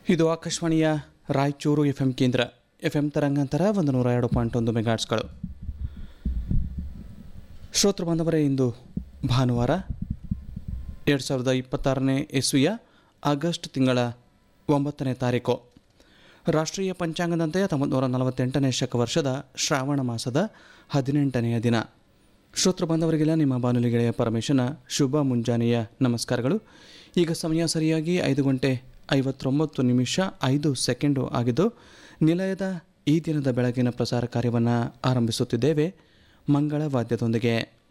ಇದು ಆಕಾಶವಾಣಿಯ Raichur F M ಕೇಂದ್ರ ಎಫ್ ಎಂ ತರಂಗಾಂತರ ಒಂದು ನೂರ ಎರಡು ಪಾಯಿಂಟ್ ಒಂದು ಮೆಗಾಟ್ಸ್ಗಳು ಶ್ರೋತೃ ಬಾಂಧವರೇ ಇಂದು ಭಾನುವಾರ ಎರಡು ಸಾವಿರದ ಇಪ್ಪತ್ತಾರನೇ ಇಸ್ವಿಯ ಆಗಸ್ಟ್ ತಿಂಗಳ ಒಂಬತ್ತನೇ ತಾರೀಕು ರಾಷ್ಟ್ರೀಯ ಪಂಚಾಂಗದಂತೆ ಹತ್ತೊಂಬತ್ತು ನಲವತ್ತೆಂಟನೇ ಶಕ ವರ್ಷದ ಶ್ರಾವಣ ಮಾಸದ ಹದಿನೆಂಟನೆಯ ದಿನ ಶ್ರೋತೃ ಬಾಂಧವರಿಗೆಲ್ಲ ನಿಮ್ಮ ಬಾನುಲಿ ಗೆಳೆಯ ಪರಮೇಶನ ಶುಭ ಮುಂಜಾನೆಯ ನಮಸ್ಕಾರಗಳು ಈಗ ಸಮಯ ಸರಿಯಾಗಿ ಐದು ಗಂಟೆ ಐವತ್ತೊಂಬತ್ತು ನಿಮಿಷ ಐದು ಸೆಕೆಂಡು ಆಗಿದ್ದು ನಿಲಯದ ಈ ದಿನದ ಬೆಳಗಿನ ಪ್ರಸಾರ ಕಾರ್ಯವನ್ನು ಆರಂಭಿಸುತ್ತಿದ್ದೇವೆ ಮಂಗಳ ವಾದ್ಯದೊಂದಿಗೆ